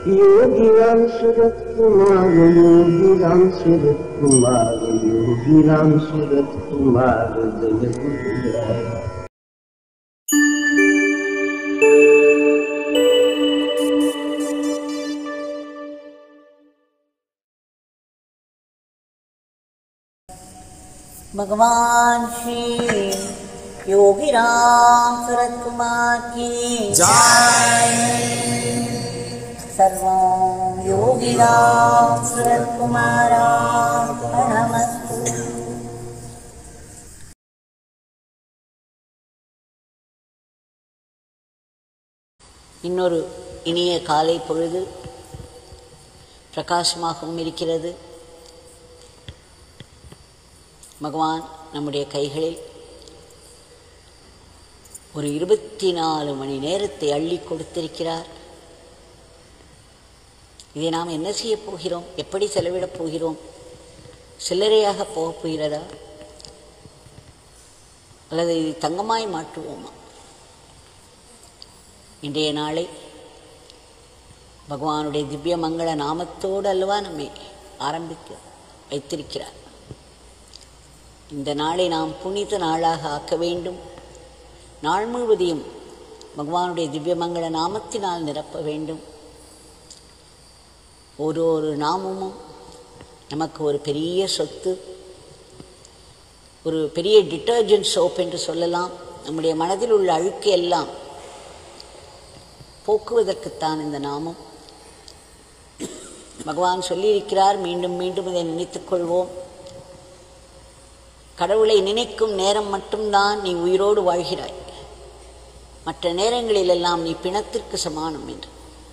योगी राम सूरत कुमार योगी राम सूरत कुमार योगी राम सूरत कुमार जय गुरुराय भगवान श्री योगी राम सूरत कुमार की सर्वं योगी राम सूरत कुमारार्पणमस्तु இன்னொரு இனிய காலை பொழுது பிரகாசமாகவும் இருக்கிறது பகவான் நம்முடைய கைகளில் ஒரு இருபத்தி நாலு மணி நேரத்தை அள்ளி கொடுத்திருக்கிறார் இதை நாம் என்ன செய்யப் போகிறோம் எப்படி செலவிடப் போகிறோம் சில்லறையாக போகப் போகிறதா அல்லது இதை தங்கமாய் மாற்றுவோமா இன்றைய நாளை பகவானுடைய திவ்ய மங்கள நாமத்தோடு அல்லவா நம்மை ஆரம்பிக்க வைத்திருக்கிறார் இந்த நாளை நாம் புனித நாளாக ஆக்க வேண்டும் நாள் முழுவதையும் பகவானுடைய திவ்யமங்கள நாமத்தினால் நிரப்ப வேண்டும் ஒரு ஒரு நாமமும் நமக்கு ஒரு பெரிய சொத்து ஒரு பெரிய டிட்டர்ஜென்ட் சோப் என்று சொல்லலாம் நம்முடைய மனதில் உள்ள அழுக்கு எல்லாம் போக்குவதற்குத்தான் இந்த நாமம் பகவான் சொல்லியிருக்கிறார் மீண்டும் மீண்டும் இதை நினைத்துக் கொள்வோம் கடவுளை நினைக்கும் நேரம் மட்டும்தான் நீ உயிரோடு வாழ்கிறாய் மற்ற நேரங்களிலெல்லாம் நீ பிணத்திற்கு சமானம் என்று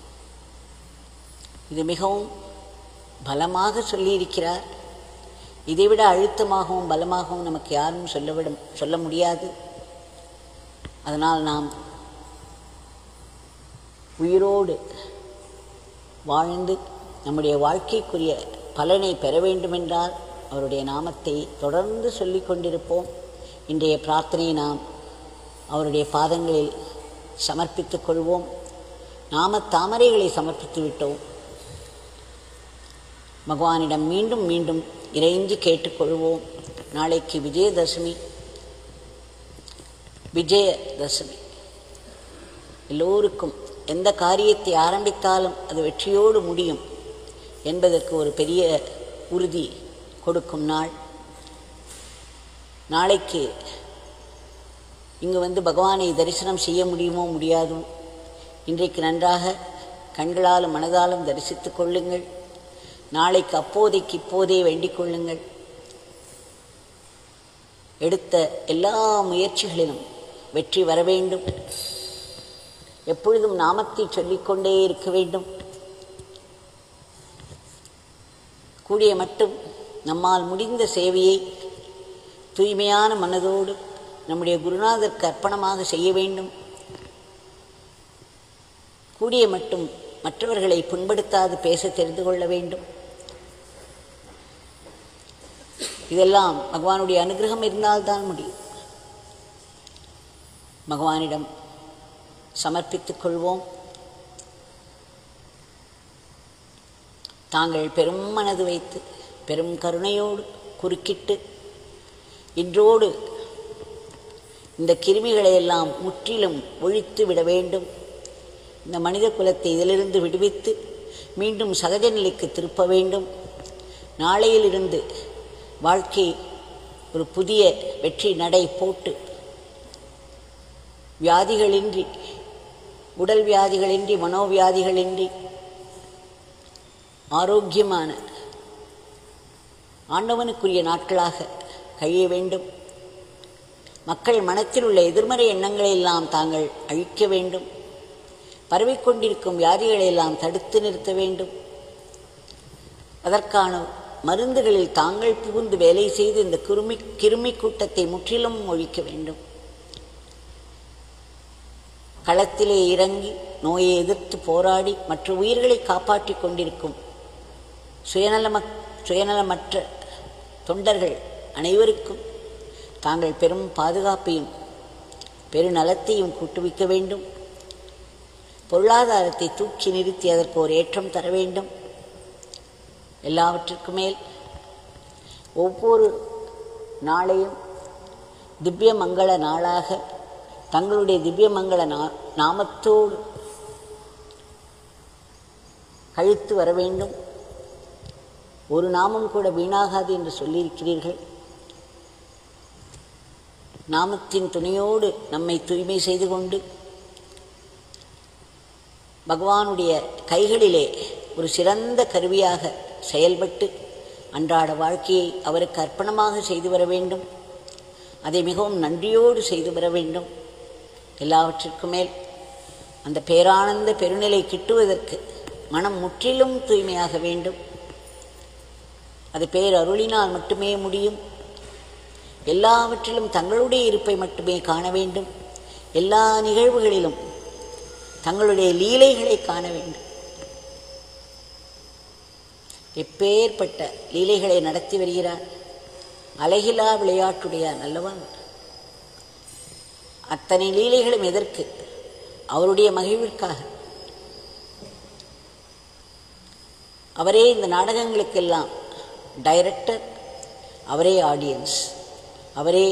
இது மிகவும் பலமாக சொல்லியிருக்கிறார் இதைவிட அழுத்தமாகவும் பலமாகவும் நமக்கு யாரும் சொல்லவிட சொல்ல முடியாது அதனால் நாம் உயிரோடு வாழ்ந்து நம்முடைய வாழ்க்கைக்குரிய பலனை பெற வேண்டுமென்றால் அவருடைய நாமத்தை தொடர்ந்து சொல்லிக் கொண்டிருப்போம் இன்றைய பிரார்த்தனையை நாம் அவருடைய பாதங்களில் சமர்ப்பித்துக் கொள்வோம் நாம தாமரைகளை சமர்ப்பித்து விட்டோம் பகவானிடம் மீண்டும் மீண்டும் இறைஞ்சி கேட்டுக்கொள்வோம் நாளைக்கு விஜயதசமி விஜயதசமி எல்லோருக்கும் எந்த காரியத்தை ஆரம்பித்தாலும் அது வெற்றியோடு முடியும் என்பதற்கு ஒரு பெரிய உறுதி கொடுக்கும் நாள் நாளைக்கு இங்கு வந்து பகவானை தரிசனம் செய்ய முடியுமோ முடியாதோ இன்றைக்கு நன்றாக கண்களாலும் மனதாலும் தரிசித்துக் கொள்ளுங்கள் நாளைக்கு அப்போதைக்கு இப்போதே வேண்டிக் கொள்ளுங்கள் எடுத்த எல்லா முயற்சிகளிலும் வெற்றி வர வேண்டும் எப்பொழுதும் நாமத்தை சொல்லிக்கொண்டே இருக்க வேண்டும் கூடிய மட்டும் நம்மால் முடிந்த சேவையை தூய்மையான மனதோடு நம்முடைய குருநாதருக்கு அர்ப்பணமாக செய்ய வேண்டும் கூடிய மட்டும் மற்றவர்களை புண்படுத்தாது பேச தெரிந்து கொள்ள வேண்டும் இதெல்லாம் பகவானுடைய அனுகிரகம் இருந்தால்தான் முடியும் பகவானிடம் சமர்ப்பித்துக் கொள்வோம் தாங்கள் பெரும் மனது வைத்து பெரும் கருணையோடு குறுக்கிட்டு இன்றோடு இந்த கிருமிகளை எல்லாம் முற்றிலும் ஒழித்து விட வேண்டும் இந்த மனித குலத்தை இதிலிருந்து விடுவித்து மீண்டும் சகஜ நிலைக்கு திருப்ப வேண்டும் நாளையிலிருந்து வாழ்க்கை ஒரு புதிய வெற்றி நடை போட்டு வியாதிகளின்றி உடல் வியாதிகளின்றி மனோவியாதிகளின்றி ஆரோக்கியமான ஆண்டவனுக்குரிய நாட்களாக கழிய வேண்டும் மக்கள் மனத்தில் உள்ள எதிர்மறை எண்ணங்களை எல்லாம் தாங்கள் அழிக்க வேண்டும் பரவிக்கொண்டிருக்கும் வியாதிகளை எல்லாம் தடுத்து நிறுத்த வேண்டும் அதற்கான மருந்துகளில் தாங்கள் புகுந்து வேலை செய்து இந்த கிருமி கிருமி கூட்டத்தை முற்றிலும் ஒழிக்க வேண்டும் களத்திலே இறங்கி நோயை எதிர்த்து போராடி மற்ற உயிர்களை காப்பாற்றிக் கொண்டிருக்கும் சுயநலம சுயநலமற்ற தொண்டர்கள் அனைவருக்கும் தாங்கள் பெரும் பாதுகாப்பையும் பெருநலத்தையும் கூட்டுவிக்க வேண்டும் பொருளாதாரத்தை தூக்கி நிறுத்தி அதற்கு ஒரு ஏற்றம் தர வேண்டும் எல்லாவற்றிற்கு மேல் ஒவ்வொரு நாளையும் திவ்ய மங்கள நாளாக தங்களுடைய திவ்ய மங்கள நா நாமத்தோடு கழித்து வர வேண்டும் ஒரு நாமம் கூட வீணாகாது என்று சொல்லியிருக்கிறீர்கள் நாமத்தின் துணையோடு நம்மை தூய்மை செய்து கொண்டு பகவானுடைய கைகளிலே ஒரு சிறந்த கருவியாக செயல்பட்டு அன்றாட வாழ்க்கையை அவருக்கு அர்ப்பணமாக செய்து வர வேண்டும் அதை மிகவும் நன்றியோடு செய்து வர வேண்டும் எல்லாவற்றிற்கும் மேல் அந்த பேரானந்த பெருநிலை கிட்டுவதற்கு மனம் முற்றிலும் தூய்மையாக வேண்டும் அது பேரருளினால் மட்டுமே முடியும் எல்லாவற்றிலும் தங்களுடைய இருப்பை மட்டுமே காண வேண்டும் எல்லா நிகழ்வுகளிலும் தங்களுடைய லீலைகளை காண வேண்டும் எப்பேற்பட்ட லீலைகளை நடத்தி வருகிறார் அழகிலா விளையாட்டுடைய நல்லவன் அத்தனை லீலைகளும் எதற்கு அவருடைய மகிழ்விற்காக அவரே இந்த நாடகங்களுக்கெல்லாம் டைரக்டர் அவரே ஆடியன்ஸ் அவரே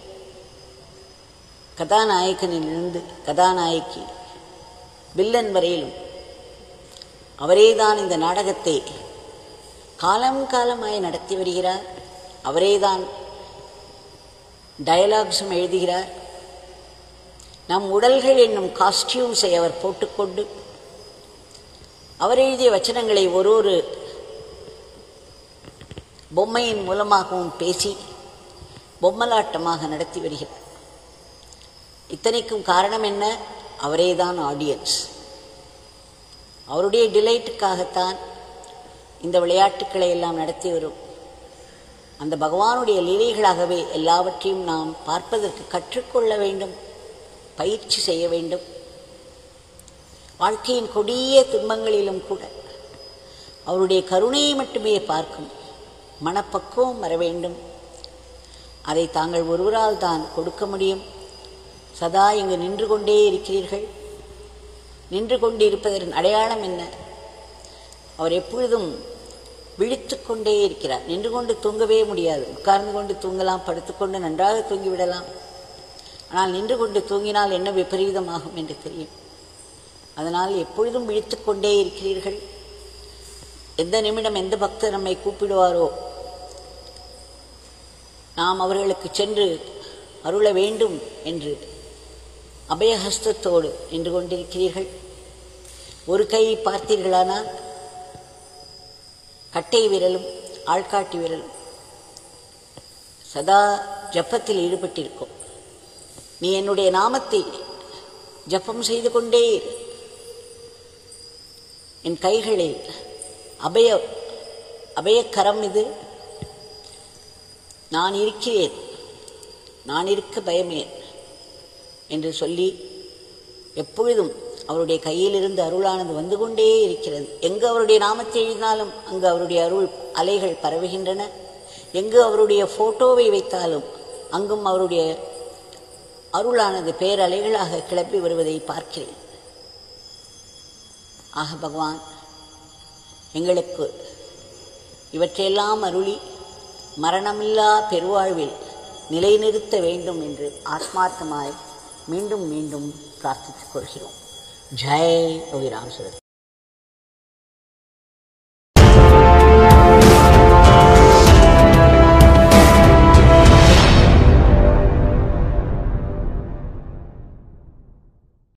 கதாநாயகனிலிருந்து கதாநாயகி வில்லன் வரையிலும் அவரேதான் இந்த நாடகத்தை காலம் காலமாய் நடத்தி வருகிறார் அவரேதான் டயலாக்ஸும் எழுதுகிறார் நம் உடல்கள் என்னும் காஸ்டியூம்ஸை அவர் போட்டுக்கொண்டு அவர் எழுதிய வச்சனங்களை ஒரு ஒரு பொம்மையின் மூலமாகவும் பேசி பொம்மலாட்டமாக நடத்தி வருகிறார் இத்தனைக்கும் காரணம் என்ன அவரேதான் ஆடியன்ஸ் அவருடைய டிலைட்டுக்காகத்தான் இந்த விளையாட்டுக்களை எல்லாம் நடத்தி வரும் அந்த பகவானுடைய லீலைகளாகவே எல்லாவற்றையும் நாம் பார்ப்பதற்கு கற்றுக்கொள்ள வேண்டும் பயிற்சி செய்ய வேண்டும் வாழ்க்கையின் கொடிய துன்பங்களிலும் கூட அவருடைய கருணையை மட்டுமே பார்க்கும் மனப்பக்குவம் வர வேண்டும் அதை தாங்கள் ஒருவரால் தான் கொடுக்க முடியும் சதா இங்கு நின்று கொண்டே இருக்கிறீர்கள் நின்று கொண்டு இருப்பதன் அடையாளம் என்ன அவர் எப்பொழுதும் விழித்து கொண்டே இருக்கிறார் நின்று கொண்டு தூங்கவே முடியாது உட்கார்ந்து கொண்டு தூங்கலாம் படுத்துக்கொண்டு நன்றாக தூங்கிவிடலாம் ஆனால் நின்று கொண்டு தூங்கினால் என்ன விபரீதமாகும் என்று தெரியும் அதனால் எப்பொழுதும் விழித்து கொண்டே இருக்கிறீர்கள் எந்த நிமிடம் எந்த பக்தர் நம்மை கூப்பிடுவாரோ நாம் அவர்களுக்கு சென்று அருள வேண்டும் என்று அபயஹஸ்தத்தோடு நின்று கொண்டிருக்கிறீர்கள் ஒரு கையை பார்த்தீர்களானால் கட்டை விரலும் ஆள்காட்டி விரலும் சதா ஜப்பத்தில் ஈடுபட்டிருக்கும் நீ என்னுடைய நாமத்தை ஜப்பம் செய்து கொண்டே இரு என் கைகளில் அபய அபயக்கரம் இது நான் இருக்கிறேன் நான் இருக்க பயமேன் என்று சொல்லி எப்பொழுதும் அவருடைய கையிலிருந்து அருளானது வந்து கொண்டே இருக்கிறது எங்கு அவருடைய நாமத்தை எழுதினாலும் அங்கு அவருடைய அருள் அலைகள் பரவுகின்றன எங்கு அவருடைய போட்டோவை வைத்தாலும் அங்கும் அவருடைய அருளானது பேரலைகளாக கிளப்பி வருவதை பார்க்கிறேன் ஆக பகவான் எங்களுக்கு இவற்றையெல்லாம் அருளி மரணமில்லா பெருவாழ்வில் நிலைநிறுத்த வேண்டும் என்று ஆத்மார்த்தமாய் மீண்டும் மீண்டும் பிரார்த்தித்துக் கொள்கிறோம் ஜெய் ரவிராம் சுரத்